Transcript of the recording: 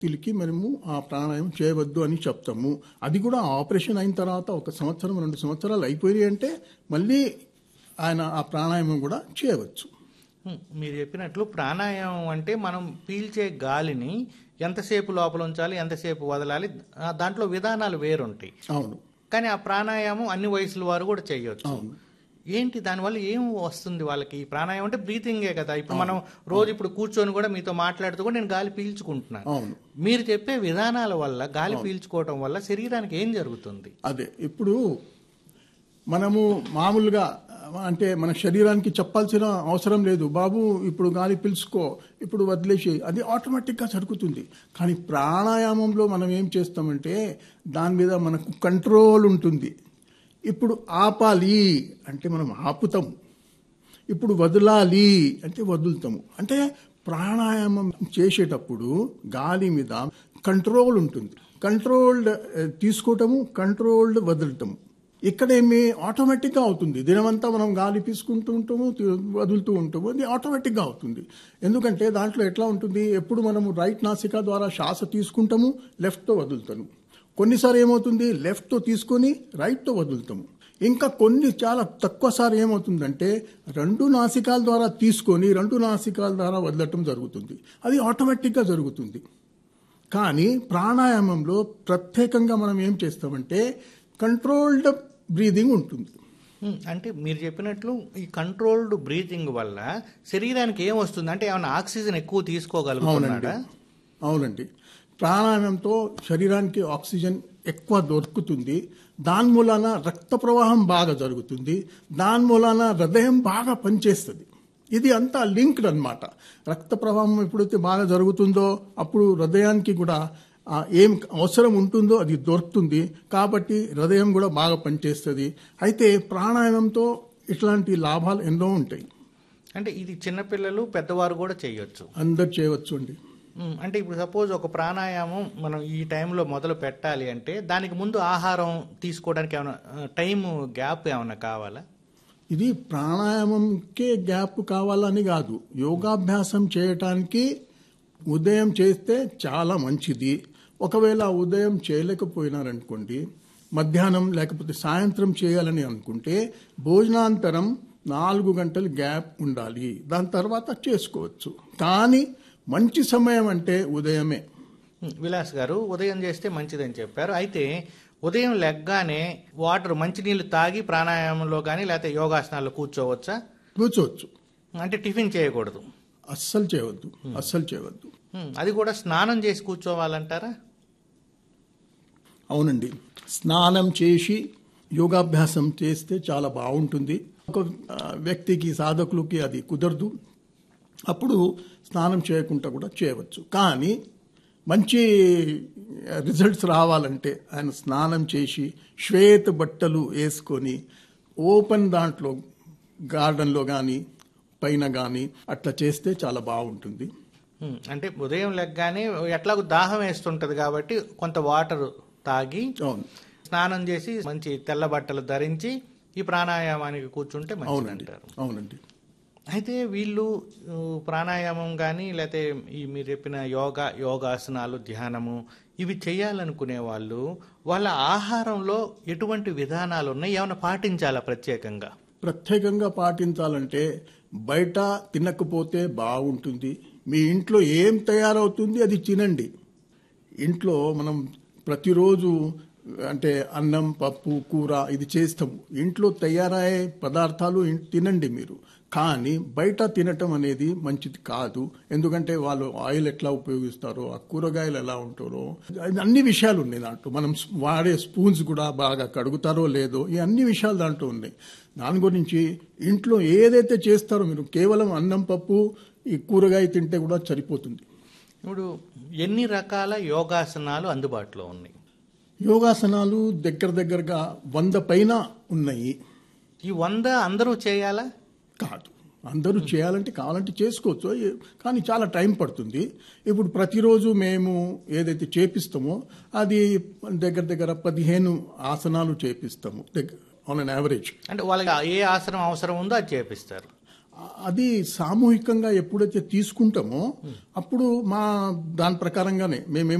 వ్యక్తులకి మనము ఆ ప్రాణాయామం చేయవద్దు అని చెప్తాము అది కూడా ఆపరేషన్ అయిన తర్వాత ఒక సంవత్సరం రెండు సంవత్సరాలు అయిపోయి అంటే మళ్ళీ ఆయన ఆ ప్రాణాయామం కూడా చేయవచ్చు హ్మ్. మీరు చెప్పినట్లు ప్రాణాయామం అంటే మనం పీల్చే గాలిని ఎంతసేపు లోపల ఉంచాలి ఎంతసేపు వదలాలి ఆ, దాంట్లో విధానాలు వేరుంటాయి అవును కానీ ఆ ప్రాణాయామం అన్ని వయసుల వారు కూడా చేయొచ్చు అవును ఏంటి దానివల్ల ఏం వస్తుంది వాళ్ళకి ఈ ప్రాణాయామం అంటే బ్రీతింగే కదా ఇప్పుడు మనం రోజు ఇప్పుడు కూర్చొని కూడా మీతో మాట్లాడుతూ కూడా నేను గాలి పీల్చుకుంటున్నాను అవును మీరు చెప్పే విధానాల వల్ల గాలి పీల్చుకోవటం వల్ల శరీరానికి ఏం జరుగుతుంది అదే ఇప్పుడు మనము మామూలుగా అంటే మన శరీరానికి చెప్పాల్సిన అవసరం లేదు బాబు ఇప్పుడు గాలి పిలుచుకో ఇప్పుడు వదిలేసి అది ఆటోమేటిక్గా జరుగుతుంది కానీ ప్రాణాయామంలో మనం ఏం చేస్తామంటే దాని మీద మనకు కంట్రోల్ ఉంటుంది ఇప్పుడు ఆపాలి అంటే మనం ఆపుతాము ఇప్పుడు వదలాలి అంటే వదులుతాము అంటే ప్రాణాయామం చేసేటప్పుడు గాలి మీద కంట్రోల్ ఉంటుంది కంట్రోల్డ్ తీసుకోవటము కంట్రోల్డ్ వదలటము ఇక్కడేమి ఆటోమేటిక్గా అవుతుంది దినమంతా మనం గాలి తీసుకుంటూ ఉంటాము తీ- వదులుతూ ఉంటాము అది ఆటోమేటిక్గా అవుతుంది ఎందుకంటే దాంట్లో ఎట్లా ఉంటుంది ఎప్పుడు మనము రైట్ నాసికా ద్వారా శ్వాస తీసుకుంటాము లెఫ్ట్తో వదులుతాము కొన్నిసారి ఏమవుతుంది లెఫ్ట్తో తీసుకొని రైట్తో వదులుతాము ఇంకా కొన్ని చాలా తక్కువ సారి ఏమవుతుందంటే రెండు నాసికాల ద్వారా తీసుకొని రెండు నాసికాల ద్వారా వదలటం జరుగుతుంది అది ఆటోమేటిక్గా జరుగుతుంది కానీ ప్రాణాయామంలో ప్రత్యేకంగా మనం ఏం చేస్తామంటే కంట్రోల్డ్ బ్రీదింగ్ ఉంటుంది హ్మ్. అంటే మీరు చెప్పినట్లు ఈ కంట్రోల్డ్ బ్రీతింగ్ వల్ల శరీరానికి ఏం వస్తుంది అంటే ఏమైనా ఆక్సిజన్ ఎక్కువ అవునండి తీసుకోగలుగుతున్నాడా అవునండి ప్రాణాయామంతో శరీరానికి ఆక్సిజన్ ఎక్కువ దొరుకుతుంది దాని మూలాన రక్త ప్రవాహం బాగా జరుగుతుంది దాని మూలాన హృదయం బాగా పనిచేస్తుంది ఇది అంతా లింక్డ్ అన్నమాట రక్త ప్రవాహం ఎప్పుడైతే బాగా జరుగుతుందో అప్పుడు హృదయానికి కూడా ఆ, ఏం అవసరం ఉంటుందో అది దొరుకుతుంది కాబట్టి హృదయం కూడా బాగా పనిచేస్తుంది అయితే ప్రాణాయామంతో ఇట్లాంటి లాభాలు ఎన్నో ఉంటాయి అంటే ఇది చిన్నపిల్లలు పెద్దవారు కూడా చేయొచ్చు అందరు చేయవచ్చు అండి మ్మ్. అంటే ఇప్పుడు సపోజ్ ఒక ప్రాణాయామం మనం ఈ టైంలో మొదలు పెట్టాలి అంటే దానికి ముందు ఆహారం తీసుకోవడానికి ఏమైనా ఆ, టైం గ్యాప్ ఏమైనా కావాలా ఇది ప్రాణాయామంకే గ్యాప్ కావాలని కాదు యోగాభ్యాసం చేయటానికి ఉదయం చేస్తే చాలా మంచిది ఒకవేళ ఉదయం చేయలేకపోయినారనుకోండి మధ్యాహ్నం లేకపోతే సాయంత్రం చేయాలని అనుకుంటే భోజనాంతరం నాలుగు గంటలు గ్యాప్ ఉండాలి దాని తర్వాత చేసుకోవచ్చు కానీ మంచి సమయం అంటే ఉదయమే మ్మ్. విలాస్ గారు ఉదయం చేస్తే మంచిదని చెప్పారు అయితే ఉదయం లెగ్గానే వాటర్ మంచినీళ్ళు తాగి ప్రాణాయామంలో కానీ లేకపోతే యోగాసనాల్లో కూర్చోవచ్చా కూర్చోవచ్చు అంటే టిఫిన్ చేయకూడదు అస్సలు చేయవద్దు అస్సలు చేయవద్దు మ్మ్. అది కూడా స్నానం చేసి కూర్చోవాలంటారా అవునండి స్నానం చేసి యోగాభ్యాసం చేస్తే చాలా బాగుంటుంది ఒక ఆ, వ్యక్తికి సాధకులకి అది కుదరదు అప్పుడు స్నానం చేయకుండా కూడా చేయవచ్చు కానీ మంచి రిజల్ట్స్ రావాలంటే ఆయన స్నానం చేసి శ్వేత బట్టలు వేసుకొని ఓపెన్ దాంట్లో గార్డెన్లో కానీ పైన కానీ అట్లా చేస్తే చాలా బాగుంటుంది మ్మ్. అంటే ఉదయం లెగ్గానే ఎట్లాగో దాహం వేస్తుంటది కాబట్టి కొంత వాటర్ తాగి అవును స్నానం చేసి మంచి తెల్ల బట్టలు ధరించి ఈ ప్రాణాయామానికి కూర్చుంటే మంచిది అవునండి అంటారు అవునండి అయితే వీళ్ళు ఊ, ప్రాణాయామం కానీ లేకపోతే ఈ మీరు చెప్పిన యోగా యోగాసనాలు ధ్యానము ఇవి చేయాలనుకునే వాళ్ళు వాళ్ళ ఆహారంలో ఎటువంటి విధానాలు ఉన్నాయి ఏమైనా పాటించాలా ప్రత్యేకంగా ప్రత్యేకంగా పాటించాలంటే బయట తినకపోతే బాగుంటుంది మీ ఇంట్లో ఏం తయారవుతుంది అది తినండి ఇంట్లో మనం ప్రతిరోజు అంటే అన్నం పప్పు కూర ఇది చేస్తాము ఇంట్లో తయారయ్యే పదార్థాలు ఇన్- తినండి మీరు కానీ బయట తినటం అనేది మంచిది కాదు ఎందుకంటే వాళ్ళు ఆయిల్ ఎట్లా ఉపయోగిస్తారో ఆ కూరగాయలు ఎలా ఉంటారో అది అన్ని విషయాలు ఉన్నాయి దాంట్లో మనం స్- వాడే స్పూన్స్ కూడా బాగా కడుగుతారో లేదో ఈ అన్ని విషయాలు దాంట్లో ఉన్నాయి దాని గురించి ఇంట్లో ఏదైతే చేస్తారో మీరు కేవలం అన్నం పప్పు ఈ కూరగాయ తింటే కూడా సరిపోతుంది ఇప్పుడు ఎన్ని రకాల యోగాసనాలు అందుబాటులో ఉన్నాయి యోగాసనాలు దగ్గర దగ్గరగా వంద పైన ఉన్నాయి ఈ వంద అందరూ చేయాలా కాదు అందరూ చేయాలంటే కావాలంటే చేసుకోవచ్చు ఏ- కానీ చాలా టైం పడుతుంది ఇప్పుడు ప్రతిరోజు మేము ఏదైతే చేపిస్తామో అది దగ్గర దగ్గర పదిహేను ఆసనాలు చేపిస్తాము ఆన్ అన్ యావరేజ్ అంటే వాళ్ళకి ఏ ఆసనం అవసరం ఉందో అది చేపిస్తారు అది సామూహికంగా ఎప్పుడైతే తీసుకుంటామో అప్పుడు మా దాని ప్రకారంగానే మేము